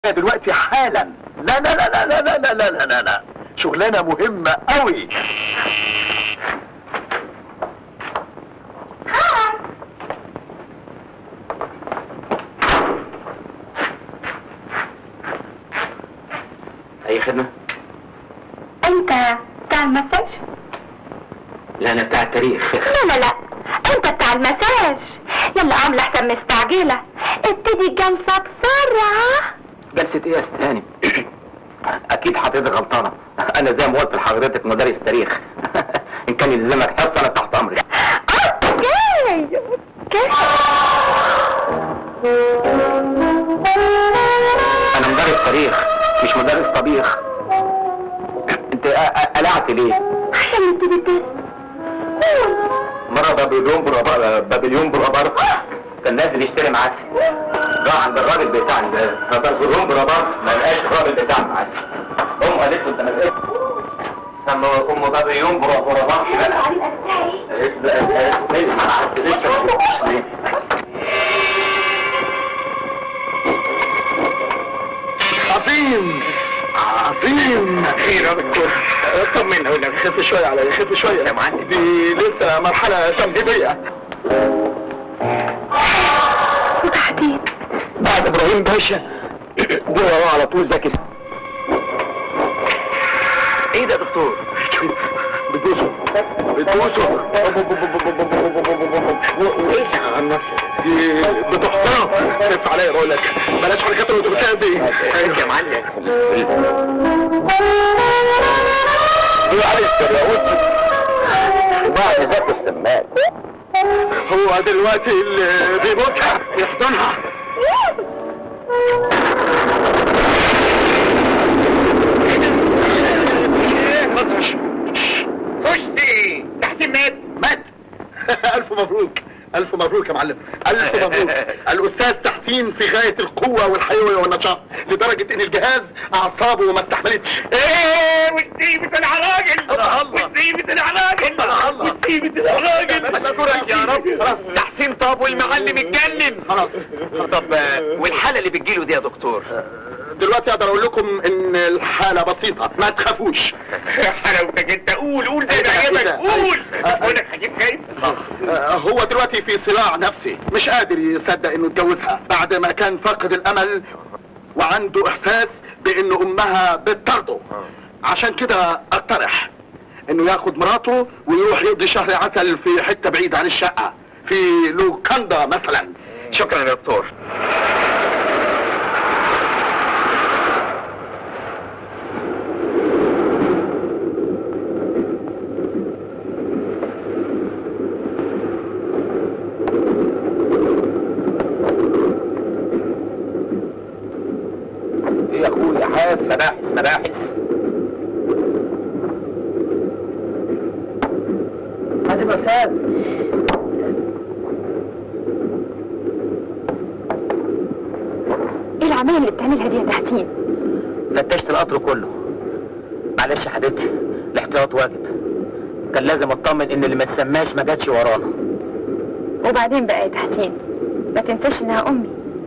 دلوقتي حالا لا لا لا لا لا لا لا لا لا لا لا شغلانه مهمه قوي اي خدمه انت بتاع المساج لا انا بتاع التاريخ لا لا لا انت بتاع المساج يلا قوم لحسن مستعجلة ابتدي الجلسة بسرعة جلسه ايه يا ست هانم اكيد حضرتك غلطانه انا زي ما قلت لحضرتك مدرس تاريخ ان كان يلزمك حصه انا تحت امرك اوكي اوكي انا مدرس تاريخ مش مدرس طبيخ انت أ- أ- قلعت ليه عشان نبتدي الدرس مره بابليون برابر بابليون برابر كان نازل يشتري معسل راح عند الراجل بتاع البابليون برابر ما لقاش الراجل بتاع المعسل امه قالت له انت ما لقيتش ام ام بابليون برابر قالت له قالت له ليه ما حسيتش ليه عظيم عظيم خير يا دكتور طمنا هنا خف شويه عليا خف شويه يا معلم دي لسه مرحله تمهيديه وتحديد بعد ابراهيم باشا جه وراه على طول زكي ايه ده يا دكتور بتبوسه بتبوسه وايه عن نفسك دي بتحترم خف عليا بقول لك بلاش حركات الاتوبيسات دي يا معلم هو علي السراوتي وبعد ذاك السماك هو دلوقتي اللي بيبوسها يحضنها خشتي تحسين مات مات الف مبروك الف مبروك يا معلم الف مبروك الاستاذ تحسين في غايه القوه والحيويه والنشاط لدرجه ان الجهاز اعصابه ما استحملتش ايه والسيبة العراجل والسيبة العراجل والسيبة العراجل اشكرك يا رب خلاص تحسين طاب والمعلم اتجنن خلاص طب والحالة اللي بتجيله دي يا دكتور دلوقتي اقدر اقول لكم ان الحاله بسيطه ما تخافوش حلاوتك انت قول قول زي ما أيوة عجبك كده. قول أيوة. قولك هجيب جايز آه، هو دلوقتي في صراع نفسي مش قادر يصدق انه اتجوزها بعد ما كان فاقد الامل وعنده احساس بان امها بتطرده عشان كده اقترح انه ياخد مراته ويروح يقضي شهر عسل في حته بعيده عن الشقه في لوكاندا مثلا شكرا يا دكتور ايه يا اخويا حاس مباحث مباحث حازم يا استاذ ايه العمايل اللي بتعملها دي يا تحسين فتشت القطر كله معلش يا حبيبتي الاحتياط واجب كان لازم اطمن ان اللي ما تسماش ما جاتش ورانا وبعدين بقى يا تحسين ما تنساش انها امي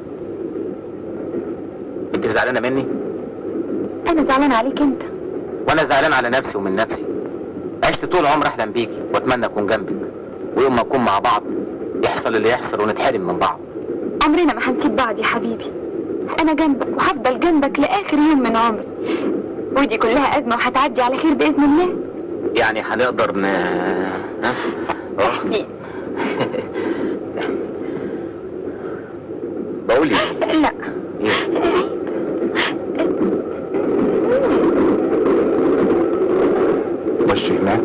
انت زعلانه مني انا زعلانه عليك انت وانا زعلان على نفسي ومن نفسي عشت طول عمري احلم بيكي واتمنى اكون جنبك ويوم ما نكون مع بعض يحصل اللي يحصل ونتحرم من بعض عمرنا ما هنسيب بعض يا حبيبي انا جنبك وهفضل جنبك لاخر يوم من عمري ودي كلها ازمه وهتعدي على خير باذن الله يعني هنقدر ن ها؟ تحسين بقول ايه لا إيه؟ خش هناك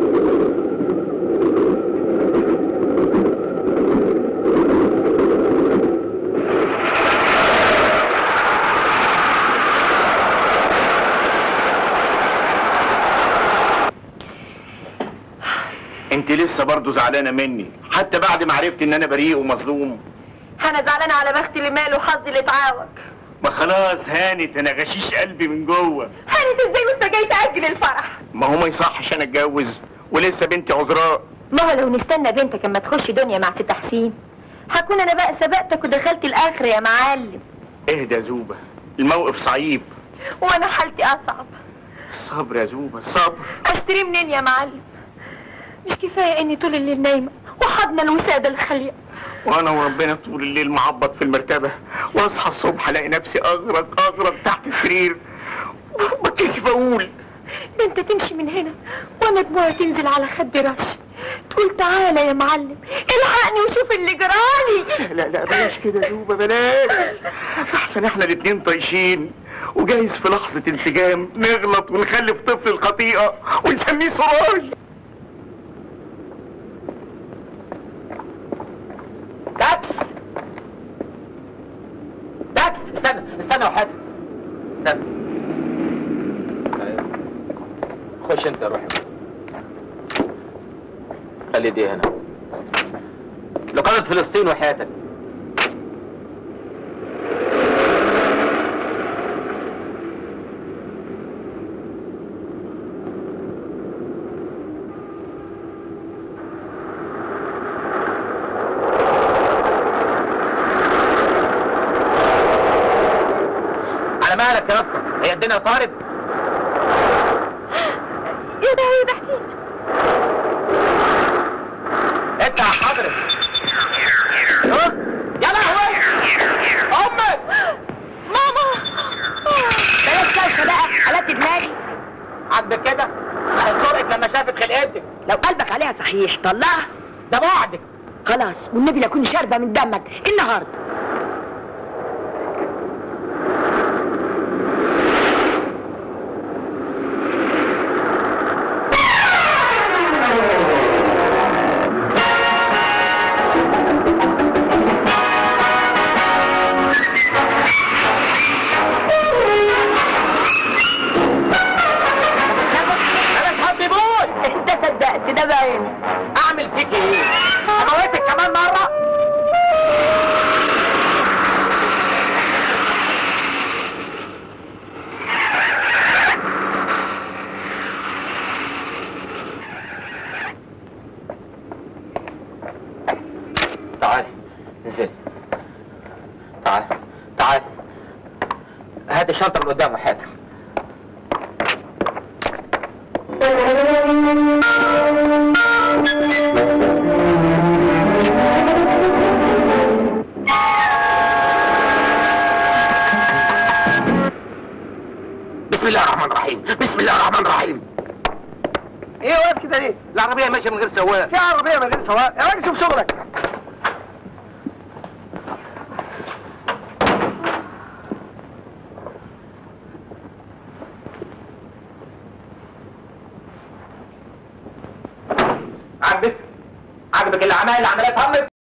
انت لسه برضه زعلانه مني حتى بعد ما عرفت ان انا بريء ومظلوم انا زعلانه على بختي اللي ماله وحظي اللي اتعوج ما خلاص هانت انا غشيش قلبي من جوه هانت ازاي وانت جاي تاجل الفرح ما هو ما يصحش انا اتجوز ولسه بنتي عذراء ما هو لو نستنى بنتك اما تخش دنيا مع ست حسين هكون انا بقى سبقتك ودخلت الاخر يا معلم اهدى يا زوبه الموقف صعيب وانا حالتي اصعب الصبر يا زوبة الصبر اشتري منين يا معلم مش كفايه اني طول الليل نايمه وحضن الوساده الخاليه وانا وربنا طول الليل معبط في المرتبة واصحى الصبح الاقي نفسي اغرق اغرق تحت السرير بتكسف اقول انت تمشي من هنا وانا دموعي تنزل على خد رش تقول تعالى يا معلم الحقني وشوف اللي جرالي لا لا بلاش كده يا زوبة بلاش احسن احنا الاتنين طايشين وجايز في لحظة انسجام نغلط ونخلف طفل الخطيئة ونسميه سراج داكس داكس استنى استنى يا حاتم استنى خش انت روح خلي دي هنا لقادة فلسطين وحياتك على مالك يا اسطى هي الدنيا طارت يا ده يا ده حسين اطلع حضرتك شوف يا لهوي امك ماما بلاش دوشه بقى قلبت دماغي عاجبك كده هتسرقك لما شافت خلقتك لو قلبك عليها صحيح طلعها ده بعدك خلاص والنبي لا اكون شاربه من دمك النهارده انا مش هسيبوش انت صدقت ده باين اعمل فيك ايه اموتك كمان مره تعال انزل تعال تعال هات الشنطه من قدام وحياتك بسم الله الرحمن الرحيم بسم الله الرحمن الرحيم ايه واقف كده ليه؟ العربيه ماشيه من غير سواق في عربيه من غير سواق يا راجل شوف شغلك عاجبك عاجبك اللي عمل اللي عملها تهمك